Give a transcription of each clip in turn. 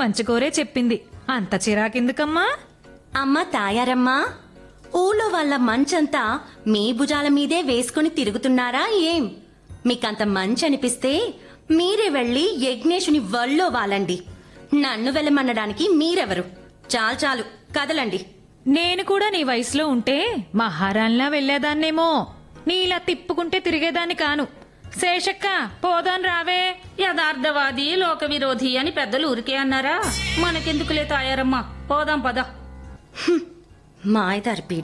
మంచి కోరే చెప్పింది అంత చిరాకెందుకమ్మా అమ్మ తాయారమ్మా ఊళ్ళో వాళ్ళ మంచంతా మీ భుజాల మీదే వేసుకుని తిరుగుతున్నారా ఏం మీకంత మంచి అనిపిస్తే మీరే వెళ్ళి యజ్ఞేశుని వల్లో వాలండి నన్ను వెళ్ళమనడానికి మీరెవరు చాలు చాలు కదలండి నేను కూడా నీ వయసులో ఉంటే మహారాణిలా వెళ్లేదాన్నేమో నీలా తిప్పుకుంటే తిరిగేదాన్ని కాను శేషక్క పోదాన్ రావే యథార్థవాది లోక విరోధి అని పెద్దలు ఊరికే అన్నారా మనకెందుకులే తాయారమ్మా పోదాం పద మాయదారి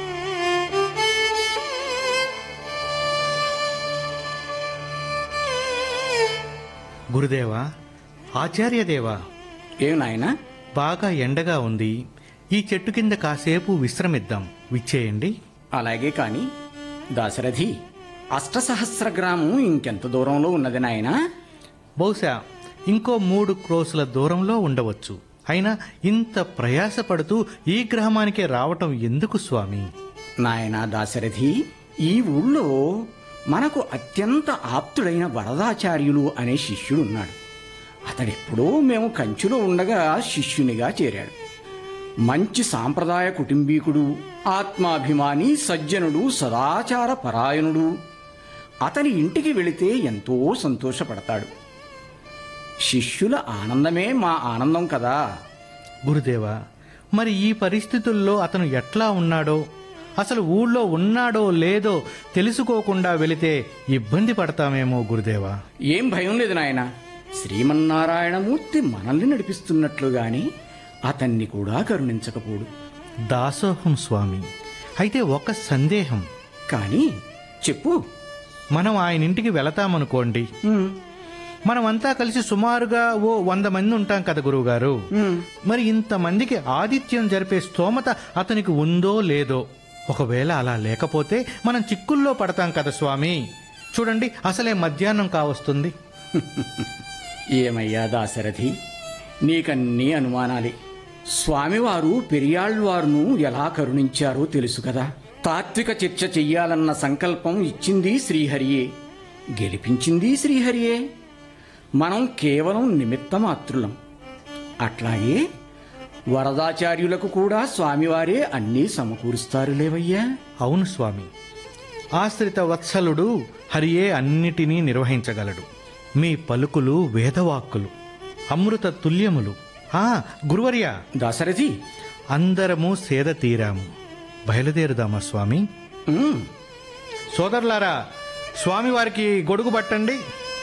గురుదేవా ఆచార్యదేవా ఏం నాయనా బాగా ఎండగా ఉంది ఈ చెట్టు కింద కాసేపు విశ్రమిద్దాం విచ్చేయండి అలాగే కాని దాశరథి అష్టసహస్ర గ్రామం ఇంకెంత దూరంలో ఉన్నది నాయనా బహుశా ఇంకో మూడు క్రోసుల దూరంలో ఉండవచ్చు అయినా ఇంత ప్రయాసపడుతూ ఈ గ్రామానికే రావటం ఎందుకు స్వామి నాయనా దాశరథి ఈ ఊళ్ళో మనకు అత్యంత ఆప్తుడైన వరదాచార్యులు అనే శిష్యుడు ఉన్నాడు అతడెప్పుడో మేము కంచులో ఉండగా శిష్యునిగా చేరాడు మంచి సాంప్రదాయ కుటుంబీకుడు ఆత్మాభిమాని సజ్జనుడు సదాచార పరాయణుడు అతని ఇంటికి వెళితే ఎంతో సంతోషపడతాడు శిష్యుల ఆనందమే మా ఆనందం కదా గురుదేవా మరి ఈ పరిస్థితుల్లో అతను ఎట్లా ఉన్నాడో అసలు ఊళ్ళో ఉన్నాడో లేదో తెలుసుకోకుండా వెళితే ఇబ్బంది పడతామేమో గురుదేవా ఏం భయం లేదు నాయన శ్రీమన్నారాయణమూర్తి మనల్ని నడిపిస్తున్నట్లుగాని అతన్ని కూడా కరుణించకపోడు దాసోహం స్వామి అయితే ఒక సందేహం కానీ చెప్పు మనం ఆయన ఇంటికి వెళతామనుకోండి ఉమ్, మనమంతా కలిసి సుమారుగా ఓ వంద మంది ఉంటాం కదా గురువుగారు ఉమ్. మరి ఇంతమందికి ఆతిథ్యం జరిపే స్తోమత అతనికి ఉందో లేదో ఒకవేళ అలా లేకపోతే మనం చిక్కుల్లో పడతాం కదా స్వామి చూడండి అసలే మధ్యాహ్నం కావస్తుంది ఏమయ్యా దాశరథి నీకన్నీ అనుమానాలే స్వామివారు పెరియాళ్వారును ఎలా కరుణించారో తెలుసు కదా తాత్విక చర్చ చెయ్యాలన్న సంకల్పం ఇచ్చింది శ్రీహరియే గెలిపించింది శ్రీహరియే మనం కేవలం నిమిత్తమాత్రులం అట్లాగే వరదాచార్యులకు కూడా స్వామివారే అన్నీ సమకూరుస్తారు లేవయ్యా అవును స్వామి ఆశ్రిత వత్సలుడు హరియే అన్నిటినీ నిర్వహించగలడు మీ పలుకులు వేదవాక్కులు అమృత తుల్యములు ఆ గురువర్య దాశరథి అందరము సేద తీరాము బయలుదేరుదామా స్వామి ఉమ్, సోదరులారా స్వామివారికి గొడుగు పట్టండి